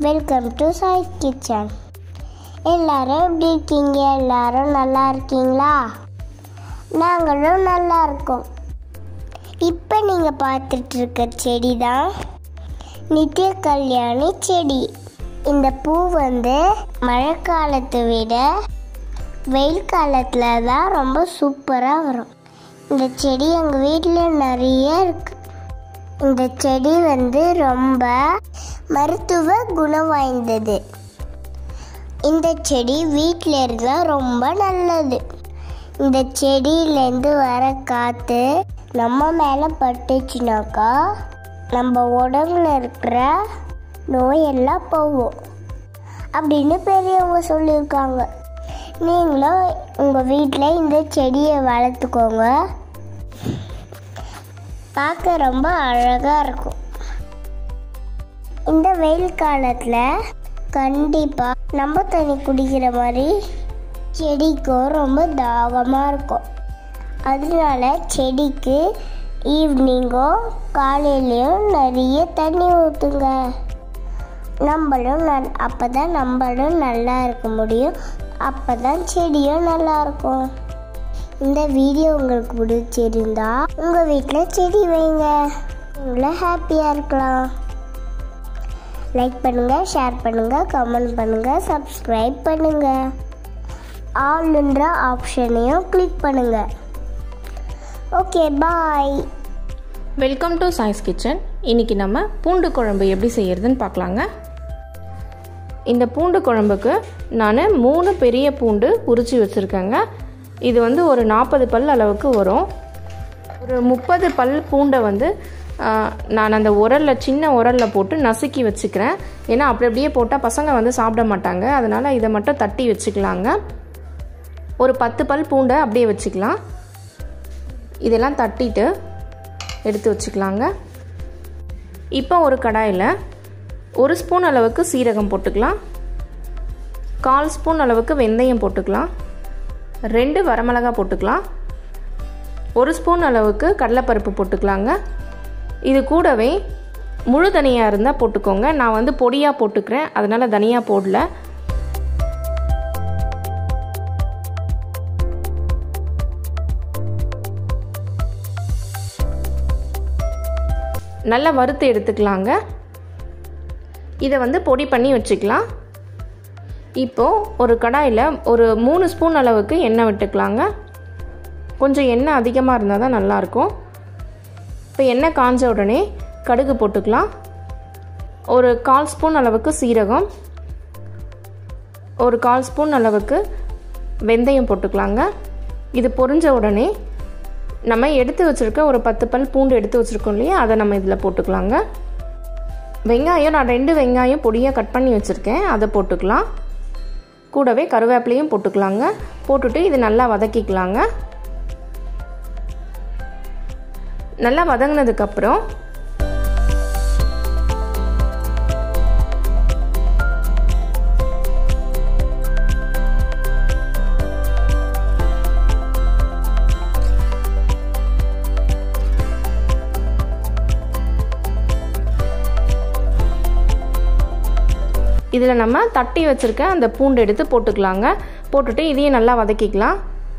welcome to Sai kitchen எல்லாரும் எப்படி இருக்கீங்க எல்லாரும் நல்லா இருக்கீங்களா நாங்களும் நல்லா இருக்கோம் இப்போ நீங்கள் பார்த்துட்டு இருக்க செடி தான் நித்திய கல்யாணி செடி இந்த பூ வந்து மழை காலத்தை விட வெயில் காலத்தில் தான் ரொம்ப சூப்பராக வரும் இந்த செடி எங்கள் வீட்டில் நிறைய இருக்கு இந்த செடி வந்து ரொம்ப மருத்துவ குணம் வாய்ந்தது இந்த செடி வீட்டில் இருந்தால் ரொம்ப நல்லது இந்த செடியிலேருந்து வர காற்று நம்ம மேலே பட்டுச்சுனாக்கா நம்ம உடம்புல இருக்கிற நோயெல்லாம் போகும் அப்படின்னு பெரியவங்க சொல்லியிருக்காங்க நீங்களும் உங்கள் வீட்டில் இந்த செடியை வளர்த்துக்கோங்க பார்க்க ரொம்ப அழகாக இருக்கும் இந்த வெயில் காலத்தில் கண்டிப்பாக நம்ம தண்ணி குடிக்கிற மாதிரி செடிக்கும் ரொம்ப தாகமாக இருக்கும் அதனால செடிக்கு ஈவினிங்கோ காலையிலையும் நிறைய தண்ணி ஊற்றுங்க நம்மளும் நல் அப்போ தான் நம்மளும் நல்லா இருக்க முடியும் அப்போ தான் செடியும் நல்லா இருக்கும் இந்த வீடியோ உங்களுக்கு பிடிச்சிருந்தா உங்கள் வீட்டில் செடி வைங்க உங்களை ஹாப்பியாக இருக்கலாம் லைக் பண்ணுங்கள் ஷேர் பண்ணுங்கள் கமெண்ட் பண்ணுங்கள் சப்ஸ்கிரைப் பண்ணுங்கள் ஆல்ன்ற ஆப்ஷனையும் கிளிக் பண்ணுங்கள் okay bye welcome to choice kitchen இன்றைக்கி நம்ம பூண்டு குழம்பு எப்படி செய்யறதுன்னு பார்க்கலாங்க இந்த பூண்டு குழம்புக்கு நான் மூணு பெரிய பூண்டு உரிச்சு வச்சுருக்கேங்க இது வந்து ஒரு நாற்பது பல் அளவுக்கு வரும் ஒரு முப்பது பல் பூண்டை வந்து ஆ, நான் அந்த உரலில் சின்ன உரலில் போட்டு நசுக்கி வச்சுக்கிறேன் ஏன்னா அப்படி அப்படியே போட்டால் பசங்க வந்து சாப்பிட மாட்டாங்க அதனால் இதை மட்டும் தட்டி வச்சுக்கலாங்க ஒரு பத்து பல் பூண்டை அப்படியே வச்சுக்கலாம் இதெல்லாம் தட்டிட்டு எடுத்து வச்சுக்கலாங்க இப்போ ஒரு கடாயில் ஒரு ஸ்பூன் அளவுக்கு சீரகம் போட்டுக்கலாம் கால் ஸ்பூன் அளவுக்கு வெந்தயம் போட்டுக்கலாம் ரெண்டு வரமிளகா போட்டுக்கலாம் ஒரு ஸ்பூன் அளவுக்கு கடலைப்பருப்பு போட்டுக்கலாங்க இது கூடவே முழு தனியாக இருந்தால் போட்டுக்கோங்க நான் வந்து பொடியாக போட்டுக்கிறேன் அதனால் தனியாக போடல நல்லா வறுத்து எடுத்துக்கலாங்க இதை வந்து பொடி பண்ணி வச்சுக்கலாம் இப்போது ஒரு கடாயில் ஒரு மூணு ஸ்பூன் அளவுக்கு எண்ணெய் விட்டுக்கலாங்க கொஞ்சம் எண்ணெய் அதிகமாக இருந்தால் தான் நல்லாயிருக்கும் இப்போ எண்ணெய் காஞ்ச உடனே கடுகு போட்டுக்கலாம் ஒரு கால் ஸ்பூன் அளவுக்கு சீரகம் ஒரு கால் ஸ்பூன் அளவுக்கு வெந்தயம் போட்டுக்கலாங்க இது பொரிஞ்ச உடனே நம்ம எடுத்து வச்சுருக்க ஒரு பத்து பல் பூண்டு எடுத்து வச்சுருக்கோம் இல்லையா அதை நம்ம இதில் போட்டுக்கலாங்க வெங்காயம் நான் ரெண்டு வெங்காயம் பொடியாக கட் பண்ணி வச்சுருக்கேன் அதை போட்டுக்கலாம் கூடவே கருவேப்பிலையும் போட்டுக்கலாங்க போட்டுட்டு இது நல்லா வதக்கிக்கலாங்க நல்லா வதங்கினதுக்கப்புறம் இதில் நம்ம தட்டி வச்சுருக்க அந்த பூண்டு எடுத்து போட்டுக்கலாங்க போட்டுட்டு இதையும் நல்லா வதக்கிக்கலாம்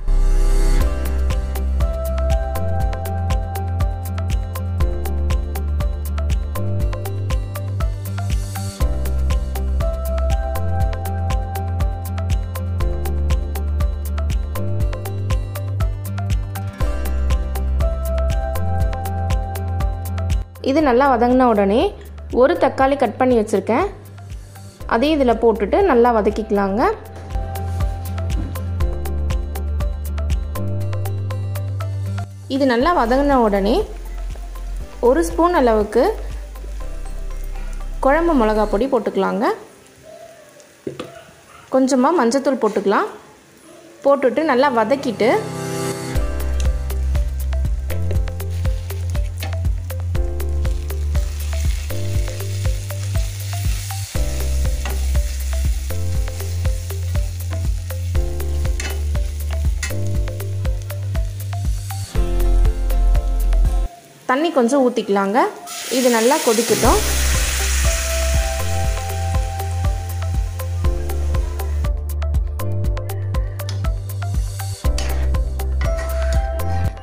இது நல்லா வதங்கின உடனே ஒரு தக்காளி கட் பண்ணி வச்சுருக்கேன் அதையும் இதில் போட்டுட்டு நல்லா வதக்கிக்கலாங்க இது நல்லா வதங்கின உடனே ஒரு ஸ்பூன் அளவுக்கு குழம்பு மிளகா பொடி போட்டுக்கலாங்க கொஞ்சமாக மஞ்சத்தூள் போட்டுக்கலாம் போட்டுட்டு நல்லா வதக்கிட்டு தண்ணி கொஞ்சம் ஊற்றிக்கலாங்க இது நல்லா கொதிக்கட்டும்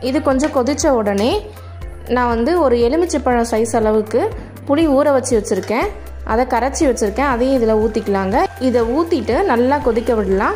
இது கொஞ்சம் கொதித்த உடனே நான் வந்து ஒரு எலுமிச்சைப்பழம் சைஸ் அளவுக்கு புளி ஊற வச்சு வச்சுருக்கேன் அதை கரைச்சி வச்சுருக்கேன் அதையும் இதில் ஊற்றிக்கலாங்க இதை ஊற்றிட்டு நல்லா கொதிக்க விடலாம்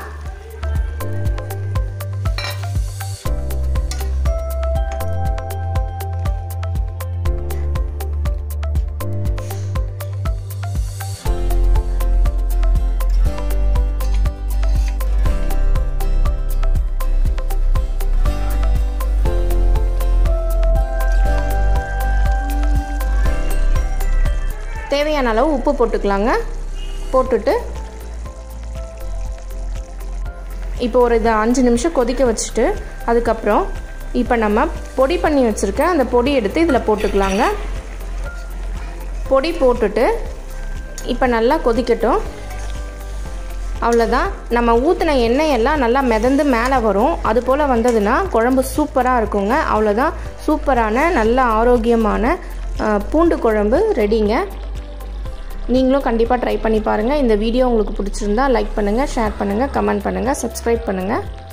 தேவையான அளவு உப்பு போட்டுக்கலாங்க போட்டுட்டு இப்போ ஒரு இதை அஞ்சு நிமிஷம் கொதிக்க வச்சுட்டு அதுக்கப்புறம் இப்போ நம்ம பொடி பண்ணி வச்சுருக்க அந்த பொடி எடுத்து இதில் போட்டுக்கலாங்க பொடி போட்டுட்டு இப்போ நல்லா கொதிக்கட்டும் அவ்வளோதான் நம்ம ஊற்றின எண்ணெய் எல்லாம் நல்லா மிதந்து மேலே வரும் அது போல் வந்ததுன்னா குழம்பு சூப்பராக இருக்குங்க அவ்வளோதான் சூப்பரான நல்ல ஆரோக்கியமான பூண்டு குழம்பு ரெடிங்க நீங்களும் கண்டிப்பாக ட்ரை பண்ணி பாருங்கள் இந்த வீடியோ உங்களுக்கு பிடிச்சிருந்தா லைக் பண்ணுங்கள் ஷேர் பண்ணுங்கள் கமெண்ட் பண்ணுங்கள் சப்ஸ்கிரைப் பண்ணுங்கள்